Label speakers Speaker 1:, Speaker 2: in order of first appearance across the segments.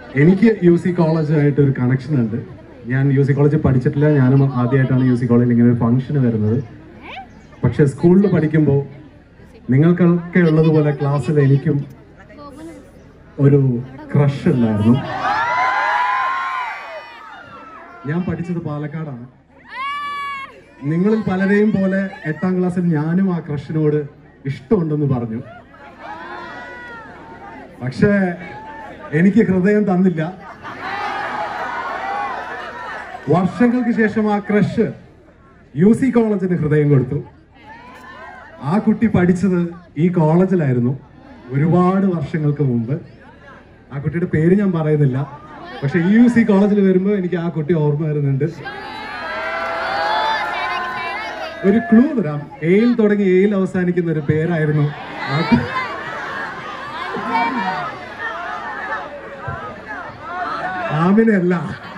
Speaker 1: എനിക്ക് U C കോളേജുമായിട്ട് ഒരു connection ഉണ്ട് ഞാൻ യു സി കോളേജിൽ പഠിച്ചിട്ടില്ല ഞാനും ആദ്യമായിട്ടാണ് യു സി കോളേജിൽ ഇങ്ങനെ ഒരു ഫംഗ്ഷന് വരുന്നത് പക്ഷെ സ്കൂളിൽ പഠിക്കുമ്പോൾ നിങ്ങൾക്കൊക്കെ ഉള്ളതുപോലെ ക്ലാസ്സിൽ എനിക്കും ഒരു ക്രഷ് ഉണ്ടായിരുന്നു ഞാൻ പഠിച്ചത് പാലക്കാടാണ് നിങ്ങളിൽ പലരെയും പോലെ എട്ടാം ക്ലാസ്സിൽ ഞാനും ആ ക്രഷിനോട് ഇഷ്ടമുണ്ടെന്ന് പറഞ്ഞു പക്ഷേ എനിക്ക് ഹൃദയം തന്നില്ല വർഷങ്ങൾക്ക് ശേഷം ആ ക്രഷ് യു സി കോളേജിന് ഹൃദയം കൊടുത്തു ആ കുട്ടി പഠിച്ചത് ഈ കോളേജിലായിരുന്നു ഒരുപാട് വർഷങ്ങൾക്ക് മുമ്പ് ആ കുട്ടിയുടെ പേര് ഞാൻ പറയുന്നില്ല പക്ഷെ ഈ യു സി കോളേജിൽ വരുമ്പോൾ എനിക്ക് ആ കുട്ടി ഓർമ്മ വരുന്നുണ്ട് ഒരു ക്ലൂ തരാം എയിൽ തുടങ്ങി എയിൽ അവസാനിക്കുന്ന ഒരു പേരായിരുന്നു ആ കു- ആമിനല്ല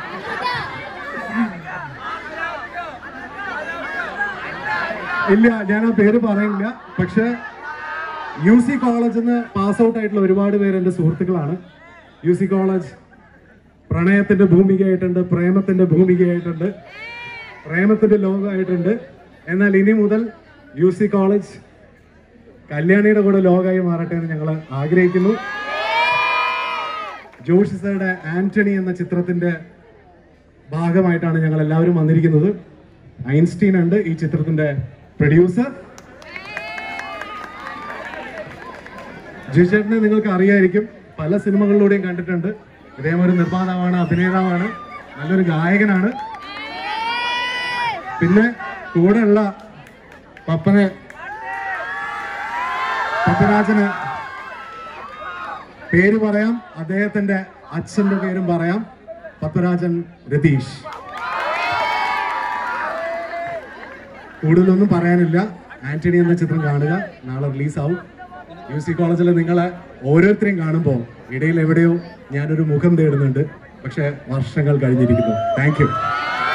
Speaker 1: ഇല്ല ഞാൻ ആ പേര് പറയില്ല പക്ഷെ യു സി കോളേജിൽ നിന്ന് പാസ് ഔട്ട് ആയിട്ടുള്ള ഒരുപാട് പേര് എൻ്റെ സുഹൃത്തുക്കളാണ് യു സി കോളേജ് പ്രണയത്തിന്റെ ഭൂമികയായിട്ടുണ്ട് പ്രേമത്തിന്റെ ഭൂമികയായിട്ടുണ്ട് പ്രേമത്തിന്റെ ലോകമായിട്ടുണ്ട് എന്നാൽ ഇനി മുതൽ യു സി കോളേജ് കല്യാണിയുടെ കൂടെ ലോകമായി മാറട്ടെ എന്ന് ഞങ്ങൾ ആഗ്രഹിക്കുന്നു ജോഷി സാറുടെ ആന്റണി എന്ന ചിത്രത്തിന്റെ ഭാഗമായിട്ടാണ് ഞങ്ങൾ എല്ലാവരും വന്നിരിക്കുന്നത് ഐൻസ്റ്റീൻ ഉണ്ട് ഈ ചിത്രത്തിന്റെ പ്രൊഡ്യൂസർ ജിഷേട്ടിനെ നിങ്ങൾക്ക് അറിയായിരിക്കും പല സിനിമകളിലൂടെയും കണ്ടിട്ടുണ്ട് ഇദ്ദേഹം ഒരു നിർമ്മാതാവാണ് അഭിനേതാവാണ് നല്ലൊരു ഗായകനാണ് പിന്നെ കൂടെയുള്ള പപ്പനെ പപ്പരാജന് പേര് പറയാം അദ്ദേഹത്തിന്റെ അച്ഛന്റെ പേരും പറയാം പത്മരാജൻ രതീഷ് കൂടുതലൊന്നും പറയാനില്ല ആന്റണി എന്ന ചിത്രം കാണുക നാളെ റിലീസാവും യു സി കോളേജിൽ നിങ്ങളെ ഓരോരുത്തരെയും കാണുമ്പോൾ ഇടയിൽ എവിടെയോ ഞാനൊരു മുഖം തേടുന്നുണ്ട് പക്ഷെ വർഷങ്ങൾ കഴിഞ്ഞിരിക്കുന്നു താങ്ക് യു